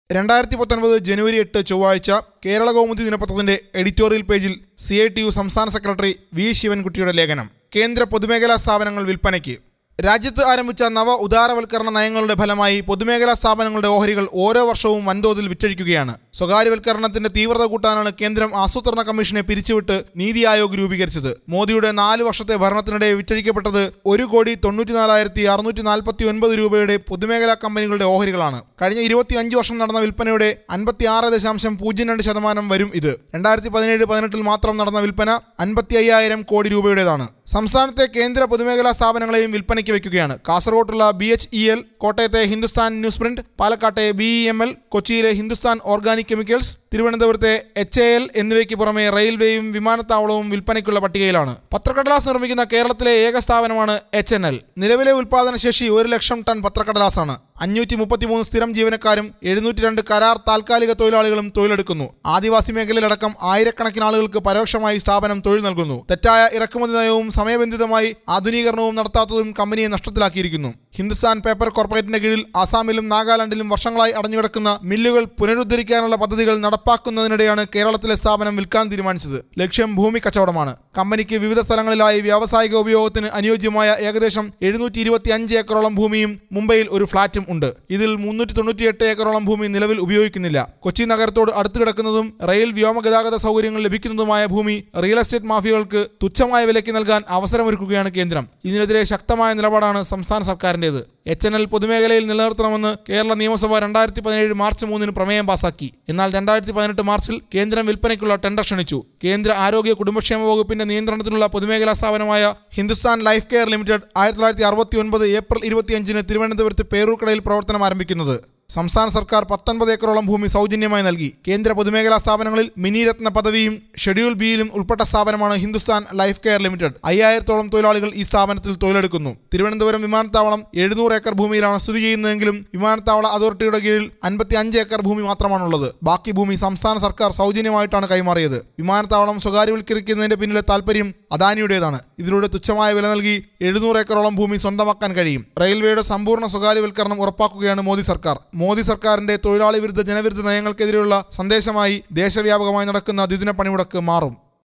രണ്ടായിരത്തി പത്തൊൻപത് ജനുവരി എട്ട് ചൊവ്വാഴ്ച കേരള കൗമുദി ദിനപത്രത്തിന്റെ എഡിറ്റോറിയൽ പേജിൽ സി ഐ ടി യു സംസ്ഥാന സെക്രട്ടറി വി ശിവൻകുട്ടിയുടെ ലേഖനം കേന്ദ്ര പൊതുമേഖലാ സ്ഥാപനങ്ങൾ വിൽപ്പനയ്ക്ക് രാജ്യത്ത് ആരംഭിച്ച നവ ഉദാരവൽക്കരണ നയങ്ങളുടെ ഫലമായി പൊതുമേഖലാ സ്ഥാപനങ്ങളുടെ ഓഹരികൾ ഓരോ വർഷവും വൻതോതിൽ വിറ്റഴിക്കുകയാണ് സ്വകാര്യവൽക്കരണത്തിന്റെ തീവ്രത കൂട്ടാനാണ് കേന്ദ്രം ആസൂത്രണ കമ്മീഷനെ പിരിച്ചുവിട്ട് നീതി ആയോഗ് രൂപീകരിച്ചത് മോദിയുടെ നാല് വർഷത്തെ ഭരണത്തിനിടെ വിറ്റഴിക്കപ്പെട്ടത് ഒരു കോടി തൊണ്ണൂറ്റിനാലായിരത്തി അറുന്നൂറ്റി നാൽപ്പത്തി ഒൻപത് രൂപയുടെ പൊതുമേഖലാ കമ്പനികളുടെ ഓഹരികളാണ് കഴിഞ്ഞ ഇരുപത്തി അഞ്ച് വർഷം നടന്ന വിൽപ്പനയുടെ അൻപത്തി ആറ് ദശാംശം പൂജ്യം രണ്ട് ശതമാനം വരും ഇത് രണ്ടായിരത്തി പതിനേഴ് പതിനെട്ടിൽ മാത്രം നടന്ന വിൽപ്പന അൻപത്തി അയ്യായിരം കോടി രൂപയുടേതാണ് സംസ്ഥാനത്തെ കേന്ദ്ര പൊതുമേഖലാ സ്ഥാപനങ്ങളെയും വിൽപ്പനയ്ക്ക് വയ്ക്കുകയാണ് കാസർഗോട്ടുള്ള ബി എച്ച് ഇ എൽ കോട്ടയത്തെ ഹിന്ദുസ്ഥാൻ ന്യൂസ് പ്രിന്റ് പാലക്കാട്ടെ ബി ഇ എം എൽ കൊച്ചിയിലെ ഹിന്ദുസ്ഥാൻ ഓർഗാനിക് കെമിക്കൽസ് തിരുവനന്തപുരത്തെ എച്ച് എ എൽ എന്നിവയ്ക്ക് പുറമെ റെയിൽവേയും വിമാനത്താവളവും വിൽപ്പനയ്ക്കുള്ള പട്ടികയിലാണ് പത്രക്കടലാസ് നിർമ്മിക്കുന്ന കേരളത്തിലെ ഏക സ്ഥാപനമാണ് എച്ച് എൻ എൽ നിലവിലെ ഉൽപാദന ശേഷി ഒരു ലക്ഷം ടൺ പത്രക്കടലാസാണ് അഞ്ഞൂറ്റി മുപ്പത്തിമൂന്ന് സ്ഥിരം ജീവനക്കാരും എഴുന്നൂറ്റി രണ്ട് കരാർ താൽക്കാലിക തൊഴിലാളികളും തൊഴിലെടുക്കുന്നു ആദിവാസി മേഖലയിലടക്കം ആയിരക്കണക്കിന് ആളുകൾക്ക് പരോക്ഷമായി സ്ഥാപനം തൊഴിൽ നൽകുന്നു തെറ്റായ ഇറക്കുമതി നയവും സമയബന്ധിതമായി ആധുനീകരണവും നടത്താത്തതും കമ്പനിയെ നഷ്ടത്തിലാക്കിയിരിക്കുന്നു ഹിന്ദുസ്ഥാൻ പേപ്പർ കോർപ്പറേറ്റിന്റെ കീഴിൽ ആസാമിലും നാഗാലാൻഡിലും വർഷങ്ങളായി അടഞ്ഞുകിടക്കുന്ന മില്ലുകൾ പുനരുദ്ധരിക്കാനുള്ള പദ്ധതികൾ നടപ്പാക്കുന്നതിനിടെയാണ് കേരളത്തിലെ സ്ഥാപനം വിൽക്കാൻ തീരുമാനിച്ചത് ലക്ഷ്യം ഭൂമി കച്ചവടമാണ് കമ്പനിക്ക് വിവിധ സ്ഥലങ്ങളിലായി വ്യാവസായിക ഉപയോഗത്തിന് അനുയോജ്യമായ ഏകദേശം എഴുന്നൂറ്റി ഇരുപത്തി അഞ്ച് ഏക്കറോളം ഭൂമിയും മുംബൈയിൽ ഒരു ഫ്ളാറ്റും ഉണ്ട് ഇതിൽ മുന്നൂറ്റി തൊണ്ണൂറ്റിയെട്ട് ഏക്കറോളം ഭൂമി നിലവിൽ ഉപയോഗിക്കുന്നില്ല കൊച്ചി നഗരത്തോട് അടുത്ത് കിടക്കുന്നതും റെയിൽ വ്യോമഗതാഗത സൗകര്യങ്ങൾ ലഭിക്കുന്നതുമായ ഭൂമി റിയൽ എസ്റ്റേറ്റ് മാഫിയകൾക്ക് തുച്ഛമായ വിലയ്ക്ക് നൽകാൻ അവസരമൊരുക്കുകയാണ് കേന്ദ്രം ഇതിനെതിരെ ശക്തമായ നിലപാടാണ് സംസ്ഥാന സർക്കാരിന്റേത് എച്ച് എൻ എൽ പൊതുമേഖലയിൽ നിലനിർത്തണമെന്ന് കേരള നിയമസഭ രണ്ടായിരത്തി പതിനേഴ് മാർച്ച് മൂന്നിന് പ്രമേയം പാസാക്കി എന്നാൽ രണ്ടായിരത്തി പതിനെട്ട് മാർച്ചിൽ കേന്ദ്രം വിൽപ്പനയ്ക്കുള്ള ടെൻഡർ ക്ഷണിച്ചു കേന്ദ്ര ആരോഗ്യ കുടുംബക്ഷേമ വകുപ്പിന്റെ നിയന്ത്രണത്തിലുള്ള പൊതുമേഖലാ സ്ഥാപനമായ ഹിന്ദുസ്ഥാൻ ലൈഫ് കെയർ ലിമിറ്റഡ് ആയിരത്തി തൊള്ളായിരത്തി അറുപത്തി ഒൻപത് ഏപ്രിൽ ഇരുപത്തിയഞ്ചിന് തിരുവനന്തപുരത്ത് പേരൂർക്കടയിൽ പ്രവർത്തനം ആരംഭിക്കുന്നത് സംസ്ഥാന സർക്കാർ പത്തൊൻപത് ഏക്കറോളം ഭൂമി സൗജന്യമായി നൽകി കേന്ദ്ര പൊതുമേഖലാ സ്ഥാപനങ്ങളിൽ മിനിരത്ന പദവിയും ഷെഡ്യൂൾ ബിയിലും ഉൾപ്പെട്ട സ്ഥാപനമാണ് ഹിന്ദുസ്ഥാൻ ലൈഫ് കെയർ ലിമിറ്റഡ് അയ്യായിരത്തോളം തൊഴിലാളികൾ ഈ സ്ഥാപനത്തിൽ തൊഴിലെടുക്കുന്നു തിരുവനന്തപുരം വിമാനത്താവളം എഴുന്നൂറ് ഏക്കർ ഭൂമിയിലാണ് സ്ഥിതി ചെയ്യുന്നതെങ്കിലും വിമാനത്താവള അതോറിറ്റിയുടെ കീഴിൽ അൻപത്തി അഞ്ച് ഏക്കർ ഭൂമി മാത്രമാണുള്ളത് ബാക്കി ഭൂമി സംസ്ഥാന സർക്കാർ സൗജന്യമായിട്ടാണ് കൈമാറിയത് വിമാനത്താവളം സ്വകാര്യവൽക്കരിക്കുന്നതിന്റെ പിന്നിലെ താൽപര്യം അദാനിയുടേതാണ് ഇതിലൂടെ തുച്ഛമായ വില നൽകി എഴുന്നൂറ് ഏക്കറോളം ഭൂമി സ്വന്തമാക്കാൻ കഴിയും റെയിൽവേയുടെ സമ്പൂർണ്ണ സ്വകാര്യവൽക്കരണം ഉറപ്പാക്കുകയാണ് മോദി സർക്കാർ മോദി സർക്കാരിന്റെ തൊഴിലാളി വിരുദ്ധ ജനവിരുദ്ധ നയങ്ങൾക്കെതിരെയുള്ള സന്ദേശമായി ദേശവ്യാപകമായി നടക്കുന്ന ദ്വിദിന പണിമുടക്ക് മാറും